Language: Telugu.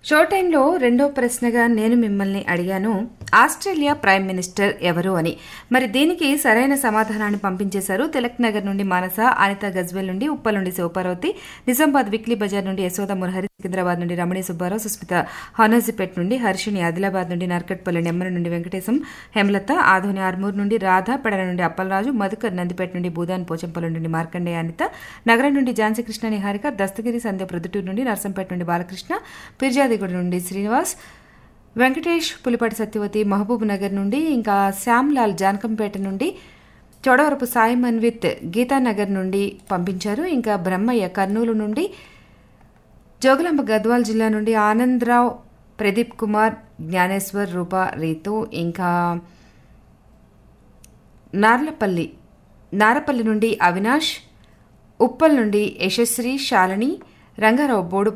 షో టైంలో రెండో ప్రశ్నగా నేను మిమ్మల్ని అడిగాను ఆస్ట్రేలియా ప్రైమ్ మినిస్టర్ ఎవరు అని మరి దీనికి సరైన సమాధానాన్ని పంపించేశారు తిలక్ నగర్ నుండి మానస అనిత గజ్వెల్ నుండి ఉప్పల్ నుండి శివపార్వతి నిజామాబాద్ విక్లీ బజార్ నుండి యశోద మురహరి సికింద్రాబాద్ నుండి రమణి సుబ్బారావు సుస్మిత హనోజిపేట్ నుండి హర్షిని ఆదిలాబాద్ నుండి నర్కట్పల్లి నెమ్మల నుండి వెంకటేశం హేమలత ఆధోని ఆర్మూర్ నుండి రాధ పెడల నుండి అప్పలరాజు మధుకర్ నందిపేట నుండి భూదాన్ పోచంపల్లి నుండి మార్కండేయ అనిత నగరం నుండి ఝాన్సీ కృష్ణ నిహారిక దస్తగిరి సంధ్య ప్రొద్దుటూరు నుండి నర్సంపేట నుండి బాలకృష్ణ పిర్జాదిగూడ నుండి శ్రీనివాస్ వెంకటేష్ పులిపాటి సత్యవతి మహబూబ్ నగర్ నుండి ఇంకా శ్యామ్లాల్ జానకంపేట నుండి చోడవరపు సాయి మన్విత్ గీతానగర్ నుండి పంపించారు ఇంకా బ్రహ్మయ్య కర్నూలు నుండి జోగులాంబ గద్వాల్ జిల్లా నుండి ఆనందరావు ప్రదీప్ కుమార్ జ్ఞానేశ్వర్ రూప రీతు ఇంకా నార్లపల్లి నారపల్లి నుండి అవినాష్ ఉప్పల్ నుండి యశశ్రీ శాలిని రంగారావు బోడు